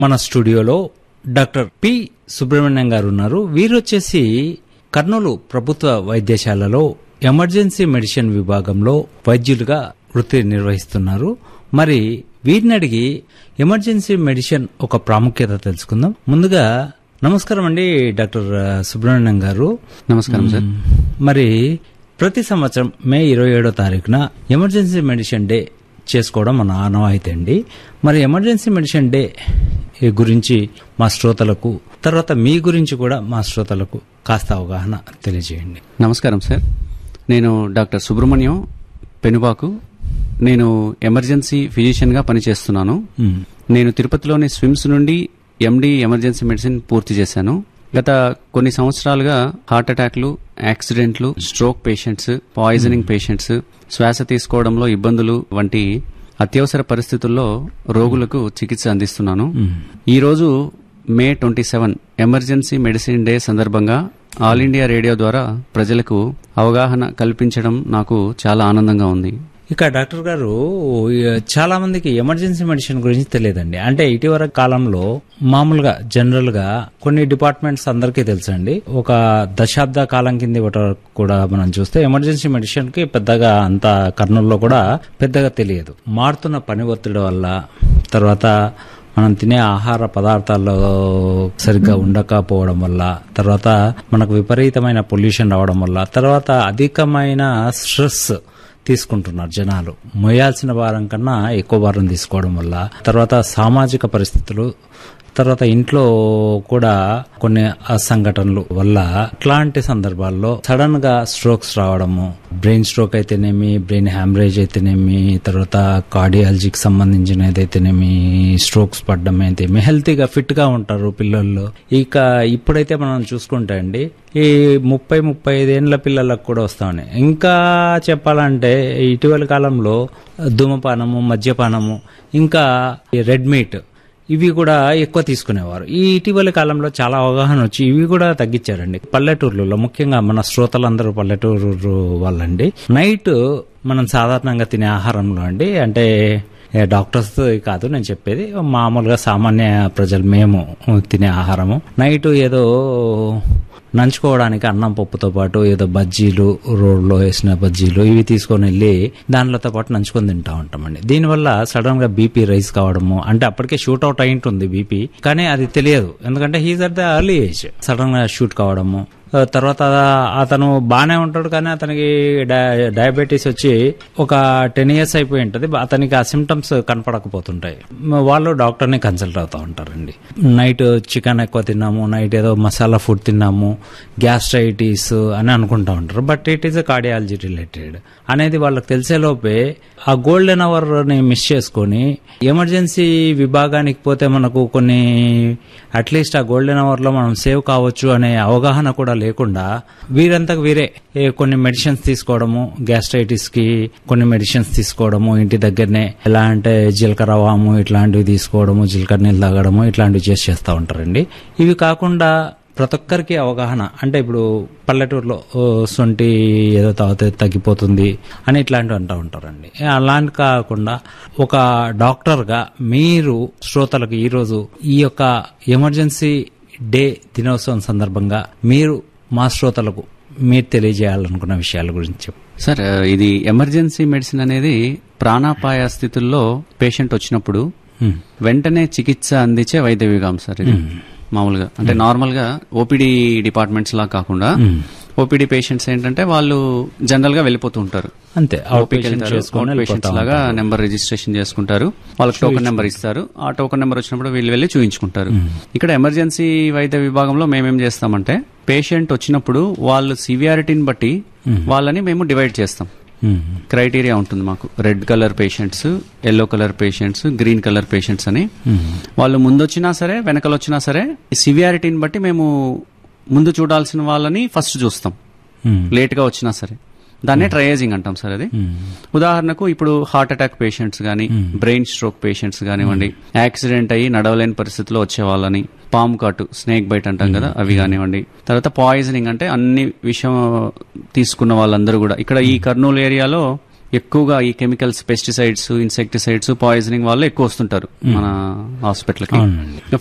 మన స్టూడియోలో doctor P Subrahmanyam గారు ఉన్నారు వీరు వచ్చేసి కర్నూలు ప్రభుత్వ వైద్యశాలలో ఎమర్జెన్సీ మెడిసిన్ విభాగంలో వైద్యులుగా వృత్తి నిర్వహిస్తున్నారు మరి వీరిని అడిగి ఎమర్జెన్సీ మెడిసిన్ ఒక ప్రాముఖ్యత తెలుసుకుందాం ముందుగా నమస్కారం అండి డాక్టర్ సుబ్రహ్మణ్యం గారు నమస్కారం సార్ మరి ప్రతి సంవత్సరం మే ఇరవై ఏడో తారీఖున ఎమర్జెన్సీ మెడిసిన్ డే చేసుకోవడం మన ఆనవాయితీ అండి మరి ఎమర్జెన్సీ మెడిసిన్ డే గురించి మా శ్రోతలకు తర్వాత మీ గురించి కూడా మా శ్రోతలకు కాస్త అవగాహన తెలియజేయండి నమస్కారం సార్ నేను డాక్టర్ సుబ్రహ్మణ్యం పెనుబాకు నేను ఎమర్జెన్సీ ఫిజిషియన్గా పనిచేస్తున్నాను మ్, నేను తిరుపతిలోని స్విమ్స్ నుండి ఎండి ఎమర్జెన్సీ మెడిసిన్ పూర్తి చేశాను గత కొన్ని సంవత్సరాలుగా హార్ట్ అటాక్లు యాక్సిడెంట్లు స్ట్రోక్ పేషెంట్స్ పాయిజనింగ్ పేషెంట్స్ శ్వాస తీసుకోవడంలో ఇబ్బందులు వంటి అత్యవసర పరిస్థితుల్లో రోగులకు చికిత్స అందిస్తున్నాను ఈ రోజు May twenty seven emergency medicine day సందర్భంగా ఆల్ ఇండియా రేడియో ద్వారా ప్రజలకు అవగాహన కల్పించడం నాకు చాలా ఆనందంగా ఉంది ఇక డాక్టర్ గారు చాలా మందికి ఎమర్జెన్సీ మెడిసిన్ గురించి తెలియదండి అంటే ఇటీవల కాలంలో మామూలుగా జనరల్ గా కొన్ని డిపార్ట్మెంట్స్ అందరికీ తెలుసండి ఒక దశాబ్ద కాలం కింది వరకు కూడా మనం చూస్తే ఎమర్జెన్సీ మెడిసిన్ కి పెద్దగా అంత కర్నూలులో కూడా పెద్దగా తెలియదు మారుతున్న పని ఒత్తిడి వల్ల తర్వాత మనం తినే ఆహార పదార్థాల్లో సరిగ్గా ఉండకపోవడం వల్ల తర్వాత మనకు విపరీతమైన పొల్యూషన్ రావడం వల్ల తర్వాత అధికమైన స్ట్రెస్ తీసుకుంటున్నారు జనాలు మోయాల్సిన భారం కన్నా ఎక్కువ భారం తీసుకోవడం వల్ల తర్వాత సామాజిక పరిస్థితులు తర్వాత ఇంట్లో కూడా కొన్ని సంఘటనలు వల్ల ఇట్లాంటి సందర్భాల్లో సడన్ గా స్ట్రోక్స్ రావడము బ్రెయిన్ స్ట్రోక్ అయితేనేమి బ్రెయిన్ హ్యామరేజ్ అయితేనేమి తర్వాత కార్డియాలజీకి సంబంధించిన ఏదైతేనేమి స్ట్రోక్స్ పడడం అయితేమి హెల్తీగా ఫిట్ గా ఉంటారు పిల్లల్లో ఇక ఇప్పుడైతే మనం చూసుకుంటే అండి ఈ ముప్పై ముప్పై ఐదేళ్ల పిల్లలకు కూడా వస్తామని ఇంకా చెప్పాలంటే ఇటీవల కాలంలో ధూమపానము మద్యపానము ఇంకా ఈ రెడ్ మీట్ ఇవి కూడా ఎక్కువ తీసుకునేవారు ఈ ఇటీవల కాలంలో చాలా అవగాహన వచ్చి ఇవి కూడా తగ్గించారండి పల్లెటూర్లలో ముఖ్యంగా మన శ్రోతలందరూ పల్లెటూరు వాళ్ళండి నైట్ మనం సాధారణంగా తినే ఆహారంలో అండి అంటే ఏ డాక్టర్స్ కాదు నేను చెప్పేది మామూలుగా సామాన్య ప్రజలు మేము తినే ఆహారము నైట్ ఏదో నంచుకోవడానికి అన్నం పప్పుతో పాటు ఏదో బజ్జీలు రోడ్లో వేసిన బజ్జీలు ఇవి తీసుకొని వెళ్ళి దానిలతో పాటు నంచుకొని తింటా ఉంటామండి దీనివల్ల సడన్ గా బీపీ రైజ్ కావడము అంటే అప్పటికే షూట్ అవుట్ అయి ఉంటుంది బీపీ కానీ అది తెలియదు ఎందుకంటే he's at the early age sudden గా షూట్ కావడము ఆ తర్వాత అతను బాగానే ఉంటాడు కానీ అతనికి డయ- డయాబెటీస్ వచ్చి ఒక టెన్ ఇయర్స్ అయిపోయి ఉంటుంది అతనికి ఆ సిమ్టమ్స్ కనపడకపోతుంటాయి మ- వాళ్ళు డాక్టర్ని కన్సల్ట్ అవుతూ ఉంటారండి నైట్ చికెన్ ఎక్కువ తిన్నాము నైట్ ఏదో మసాలా ఫుడ్ తిన్నాము గ్యాస్ట్రైటిస్ అని అనుకుంటా ఉంటారు but it is cardiology related అనేది వాళ్ళకి తెలిసేలోపే ఆ గోల్డెన్ అవర్ ని మిస్ చేసుకొని ఎమర్జెన్సీ విభాగానికి పోతే మనకు కొన్ని అట్లీస్ట్ ఆ గోల్డెన్ అవర్ లో మనం సేవ్ కావచ్చు అనే అవగాహన కూడా లేకుండా వీరంతకు వీరే ఏ కొన్ని మెడిసిన్స్ తీసుకోవడము గ్యాస్ట్రైటిస్ కి కొన్ని మెడిసిన్స్ తీసుకోవడము ఇంటి దగ్గరనే ఎలా అంటే జీలకర్ర వాము ఇట్లాంటివి తీసుకోవడము జీలకర్ర నీళ్ళు తాగడము ఇట్లాంటివి చేసి చేస్తూ ఉంటారండి ఇవి కాకుండా ప్రతి ఒక్కరికి అవగాహన అంటే ఇప్పుడు పల్లెటూరులో ఓ, సొంటి ఏదో తాగితే తగ్గిపోతుంది అని ఇట్లాంటివి అంటూ ఉంటారండి అలాంటి కాకుండా ఒక డాక్టర్గా మీరు శ్రోతలకు ఈరోజు ఈ యొక్క ఎమర్జెన్సీ డే దినోత్సవం సందర్భంగా మీరు మా శ్రోతలకు మీరు తెలియజేయాలనుకున్న విషయాల గురించి చెప్పు సార్ ఇది ఎమర్జెన్సీ మెడిసిన్ అనేది ప్రాణాపాయ స్థితుల్లో పేషెంట్ వచ్చినప్పుడు హ్మ్. వెంటనే చికిత్స అందించే వైద్య విభాగం సార్ ఇది మామూలుగా అంటే నార్మల్ గా ఓపీడీ డిపార్ట్మెంట్స్ లా కాకుండా ఓపీడీ పేషెంట్స్ ఏంటంటే వాళ్ళు జనరల్ గా వెళ్ళిపోతూ ఉంటారు అంతే అవుట్ ఓపీకి పేషెంట్ వెళ్తారు, చేసుకొని అవుట్ పేషెంట్స్ వెళ్ళిపోతా లాగా నెంబర్ రిజిస్ట్రేషన్ చేసుకుంటారు వాళ్ళకి టోకెన్ నెంబర్ ఇస్తారు ఆ టోకెన్ నెంబర్ వచ్చినప్పుడు వీళ్ళు వెళ్ళి చూయించుకుంటారు ఇక్కడ ఎమర్జెన్సీ వైద్య విభాగంలో మేమేం చేస్తామంటే పేషెంట్ వచ్చినప్పుడు వాళ్ళు సివియారిటీని బట్టి వాళ్ళని మేము డివైడ్ చేస్తాం హ్మ్. క్రైటీరియా ఉంటుంది మాకు red colour patients yellow colour patients green colour patients అని వాళ్ళు ముందు వచ్చినా సరే వెనకలు వచ్చినా సరే సివియారిటీని బట్టి మేము ముందు చూడాల్సిన వాళ్ళని ఫస్ట్ చూస్తాం హ్మ్. లేట్ గా వచ్చినా సరే దాన్నే ట్రయేజింగ్ అంటాం సార్ అది ఉదాహరణకు ఇప్పుడు హార్ట్ అటాక్ పేషెంట్స్ గానీ బ్రెయిన్ స్ట్రోక్ పేషెంట్స్ కానివ్వండి యాక్సిడెంట్ అయ్యి నడవలేని పరిస్థితిలో వచ్చే వాళ్ళని పాము కాటు స్నేక్ బైట్ అంటాం కదా అవి కానివ్వండి తర్వాత పాయిజనింగ్ అంటే అన్ని విషయం తీసుకున్న వాళ్ళందరూ కూడా ఇక్కడ ఈ కర్నూలు ఏరియాలో ఎక్కువగా ఈ కెమికల్స్ పెస్టిసైడ్స్ ఇన్సెక్టిసైడ్స్ పాయిజనింగ్ వాళ్ళు ఎక్కువ వస్తుంటారు మన హాస్పిటల్ కి అవునండి.